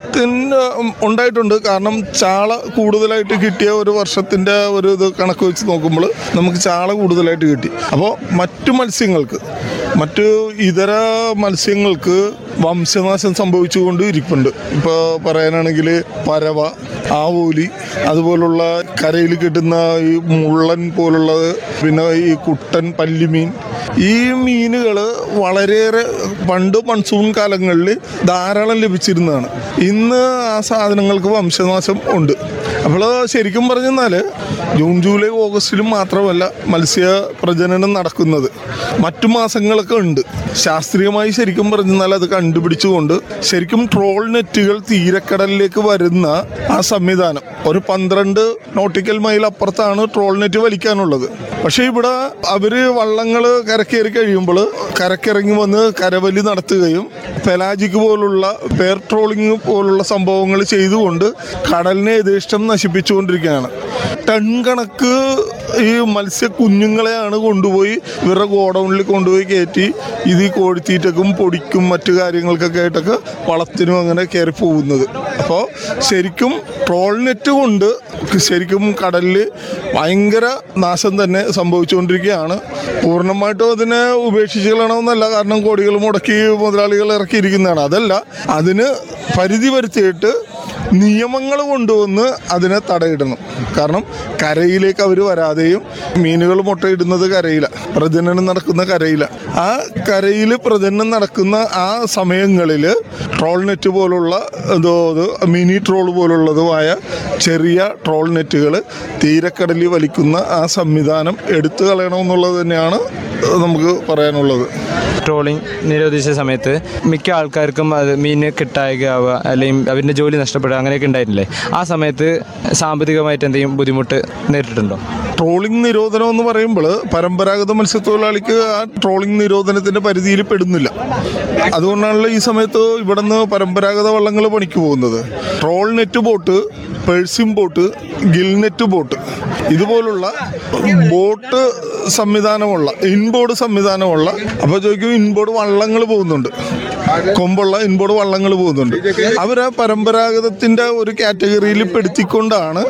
ലാഭത്തിന് ഉണ്ടായിട്ടുണ്ട് കാരണം ചാള കൂടുതലായിട്ട് കിട്ടിയ ഒരു വർഷത്തിൻ്റെ ഒരു ഇത് കണക്ക് വെച്ച് നോക്കുമ്പോൾ നമുക്ക് ചാള കൂടുതലായിട്ട് കിട്ടി അപ്പോൾ മറ്റു മത്സ്യങ്ങൾക്ക് മറ്റു ഇതര മത്സ്യങ്ങൾക്ക് വംശനാശം സംഭവിച്ചുകൊണ്ട് ഇരിപ്പുണ്ട് ഇപ്പോൾ പറയാനാണെങ്കിൽ പരവ ആവോലി അതുപോലുള്ള കരയിൽ കിട്ടുന്ന ഈ മുള്ളൻ പോലുള്ളത് പിന്നെ ഈ കുട്ടൻ പല്ലിമീൻ ഈ മീനുകൾ വളരെയേറെ പണ്ട് മൺസൂൺ കാലങ്ങളിൽ ധാരാളം ലഭിച്ചിരുന്നതാണ് ഇന്ന് ആ സാധനങ്ങൾക്ക് വംശനാശം ഉണ്ട് അപ്പോൾ ശരിക്കും പറഞ്ഞെന്നാൽ ജൂൺ ജൂലൈ ഓഗസ്റ്റിലും മാത്രമല്ല മത്സ്യ പ്രജനനം നടക്കുന്നത് മറ്റു മാസങ്ങളൊക്കെ ഉണ്ട് ശാസ്ത്രീയമായി ശരിക്കും പറഞ്ഞാൽ അത് കണ്ടുപിടിച്ചുകൊണ്ട് ശരിക്കും ട്രോൾ നെറ്റുകൾ തീരക്കടലിലേക്ക് വരുന്ന ആ സംവിധാനം ഒരു പന്ത്രണ്ട് നോട്ടിക്കൽ മൈൽ അപ്പുറത്താണ് ട്രോൾ നെറ്റ് വലിക്കാനുള്ളത് പക്ഷേ ഇവിടെ അവര് വള്ളങ്ങൾ കരക്കേറി കഴിയുമ്പോൾ കരക്കിറങ്ങി വന്ന് കരവലി നടത്തുകയും പെലാജിക് പോലുള്ള പേർ ട്രോളിംഗ് പോലുള്ള സംഭവങ്ങൾ ചെയ്തുകൊണ്ട് കടലിനെ യഥേഷ്ടം നശിപ്പിച്ചുകൊണ്ടിരിക്കുകയാണ് ടൺ കണക്ക് ഈ മത്സ്യ കുഞ്ഞുങ്ങളെയാണ് കൊണ്ടുപോയി ഇവരുടെ ഗോഡൗണിൽ കൊണ്ടുപോയി കയറ്റി ഇത് ഈ കോഴിത്തീറ്റക്കും പൊടിക്കും മറ്റു കാര്യങ്ങൾക്കൊക്കെ ആയിട്ടൊക്കെ വളത്തിനും അങ്ങനെ കയറി പോകുന്നത് അപ്പോൾ ശരിക്കും ട്രോൾ നെറ്റ് കൊണ്ട് ശരിക്കും കടലിൽ ഭയങ്കര നാശം തന്നെ സംഭവിച്ചുകൊണ്ടിരിക്കുകയാണ് പൂർണ്ണമായിട്ടും അതിനെ ഉപേക്ഷിച്ച് കളയണമെന്നല്ല കാരണം കോടികൾ മുടക്കി മുതലാളികൾ ഇറക്കിയിരിക്കുന്നതാണ് അതല്ല അതിന് പരിധി വരുത്തിയിട്ട് നിയമങ്ങൾ കൊണ്ടുവന്ന് അതിനെ തടയിടണം കാരണം കരയിലേക്ക് അവർ വരാതെയും മീനുകൾ മുട്ടയിടുന്നത് കരയില പ്രജനനം നടക്കുന്ന കരയില ആ കരയിൽ പ്രജനനം നടക്കുന്ന ആ സമയങ്ങളിൽ ട്രോൾ നെറ്റ് പോലുള്ള എന്തോ ഇത് മിനി ട്രോൾ പോലുള്ളതുമായ ചെറിയ ട്രോൾ നെറ്റുകൾ തീരക്കടലിൽ വലിക്കുന്ന ആ സംവിധാനം എടുത്തു കളയണമെന്നുള്ളത് തന്നെയാണ് നമുക്ക് പറയാനുള്ളത് ട്രോളിംഗ് നിരോധിച്ച സമയത്ത് മിക്ക ആൾക്കാർക്കും അത് മീൻ കിട്ടായികയാവുക അല്ലെങ്കിൽ അവരുടെ ജോലി നഷ്ടപ്പെടുക അങ്ങനെയൊക്കെ ഉണ്ടായിട്ടില്ലേ ആ സമയത്ത് സാമ്പത്തികമായിട്ട് എന്തെങ്കിലും ബുദ്ധിമുട്ട് നേരിട്ടിട്ടുണ്ടോ ട്രോളിംഗ് നിരോധനം എന്ന് പറയുമ്പോൾ പരമ്പരാഗത മത്സ്യത്തൊഴിലാളിക്ക് ആ ട്രോളിംഗ് നിരോധനത്തിന്റെ പരിധിയിൽ പെടുന്നില്ല അതുകൊണ്ടാണല്ലോ ഈ സമയത്ത് ഇവിടുന്ന് പരമ്പരാഗത വള്ളങ്ങൾ പണിക്ക് പോകുന്നത് ട്രോൾ നെറ്റ് ബോട്ട് പേഴ്സിം ബോട്ട് ഗിൽ നെറ്റ് ബോട്ട് ഇതുപോലുള്ള ബോട്ട് സംവിധാനമുള്ള ഇൻബോർഡ് സംവിധാനമുള്ള അപ്പോൾ ചോദിക്കും ഇൻബോർഡ് വള്ളങ്ങൾ പോകുന്നുണ്ട് കൊമ്പുള്ള ഇൻബോർഡ് വള്ളങ്ങൾ പോകുന്നുണ്ട് അവർ ആ പരമ്പരാഗതത്തിൻ്റെ ഒരു കാറ്റഗറിയിൽ പെടുത്തിക്കൊണ്ടാണ്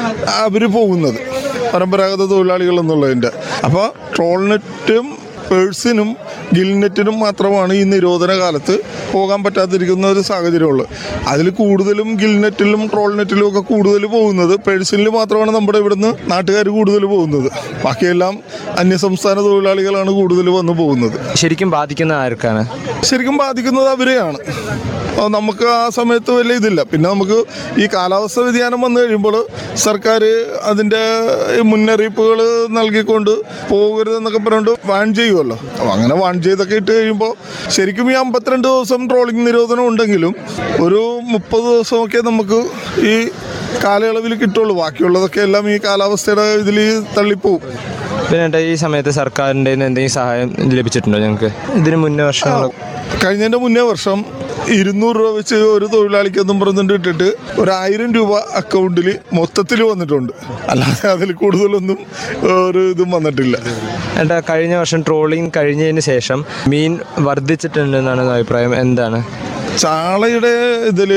അവർ പോകുന്നത് പരമ്പരാഗത തൊഴിലാളികൾ എന്നുള്ളതിൻ്റെ അപ്പോൾ ട്രോൾ നെറ്റും പേഴ്സിനും ഗിൽനെറ്റിനും മാത്രമാണ് ഈ നിരോധന കാലത്ത് പോകാൻ പറ്റാതിരിക്കുന്ന ഒരു സാഹചര്യമുള്ളത് അതിൽ കൂടുതലും ഗിൽനെറ്റിലും ട്രോൾ നെറ്റിലും ഒക്കെ കൂടുതൽ പോകുന്നത് പേഴ്സിനിൽ മാത്രമാണ് നമ്മുടെ ഇവിടുന്ന് നാട്ടുകാർ കൂടുതൽ പോകുന്നത് ബാക്കിയെല്ലാം അന്യസംസ്ഥാന തൊഴിലാളികളാണ് കൂടുതൽ വന്ന് പോകുന്നത് ശരിക്കും ബാധിക്കുന്ന ആർക്കാണ് ശരിക്കും ബാധിക്കുന്നത് അവരെയാണ് അപ്പോൾ നമുക്ക് ആ സമയത്ത് വലിയ ഇതില്ല പിന്നെ നമുക്ക് ഈ കാലാവസ്ഥ വ്യതിയാനം വന്നു കഴിയുമ്പോൾ സർക്കാർ അതിൻ്റെ മുന്നറിയിപ്പുകൾ നൽകിക്കൊണ്ട് പോകരുതെന്നൊക്കെ പറഞ്ഞുകൊണ്ട് വാൺ ചെയ്യുമല്ലോ അപ്പോൾ അങ്ങനെ വാൺ ചെയ്തൊക്കെ ഇട്ട് കഴിയുമ്പോൾ ശരിക്കും ഈ അമ്പത്തിരണ്ട് ദിവസം ട്രോളിംഗ് നിരോധനം ഉണ്ടെങ്കിലും ഒരു മുപ്പത് ദിവസമൊക്കെ നമുക്ക് ഈ കാലയളവിൽ കിട്ടുള്ളൂ ബാക്കിയുള്ളതൊക്കെ എല്ലാം ഈ കാലാവസ്ഥയുടെ ഇതിൽ തള്ളിപ്പോവും പിന്നെ ഏട്ടാ, ഈ സമയത്ത് സർക്കാരിൻ്റെ എന്തെങ്കിലും സഹായം ലഭിച്ചിട്ടുണ്ടോ ഞങ്ങൾക്ക് ഇതിന് മുന്നേ വർഷങ്ങൾ കഴിഞ്ഞതിൻ്റെ മുന്നേ വർഷം ഇരുന്നൂറ് രൂപ വെച്ച് ഒരു തൊഴിലാളിക്കെന്നും പറഞ്ഞിട്ട് ഇട്ടിട്ട് ഒരു ആയിരം രൂപ അക്കൗണ്ടിൽ മൊത്തത്തിൽ വന്നിട്ടുണ്ട് അല്ലാതെ അതിൽ കൂടുതലൊന്നും ഒരു ഇതും വന്നിട്ടില്ല ഏട്ടാ കഴിഞ്ഞ വർഷം ട്രോളിംഗ് കഴിഞ്ഞതിന് ശേഷം മീൻ വർദ്ധിച്ചിട്ടുണ്ടെന്നാണ് അഭിപ്രായം എന്താണ് ചാളയുടെ ഇതിൽ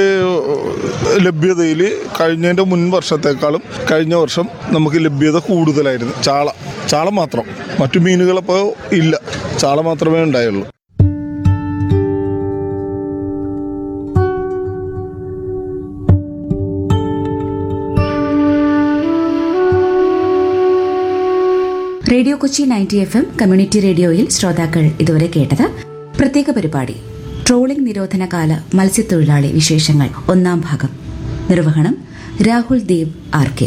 ലഭ്യതയിൽ കഴിഞ്ഞതിൻ്റെ മുൻ വർഷത്തേക്കാളും കഴിഞ്ഞ വർഷം നമുക്ക് ലഭ്യത കൂടുതലായിരുന്നു ചാള ചാള മാത്രം മറ്റു മീനുകളപ്പോൾ ഇല്ല ചാള മാത്രമേ ഉണ്ടായുള്ളൂ radio Kochi ninety F M community റേഡിയോയിൽ ശ്രോതാക്കൾ ഇതുവരെ കേട്ടത് പ്രത്യേക പരിപാടി ട്രോളിംഗ് നിരോധന കാല മത്സ്യത്തൊഴിലാളി വിശേഷങ്ങൾ ഒന്നാം ഭാഗം നിർവഹണം രാഹുൽ ദേവ് ആർ കെ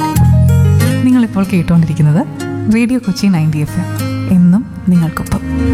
നിങ്ങളിപ്പോൾ കേട്ടുകൊണ്ടിരിക്കുന്നത് radio Kochi ninety F M എന്നും നിങ്ങൾക്കൊപ്പം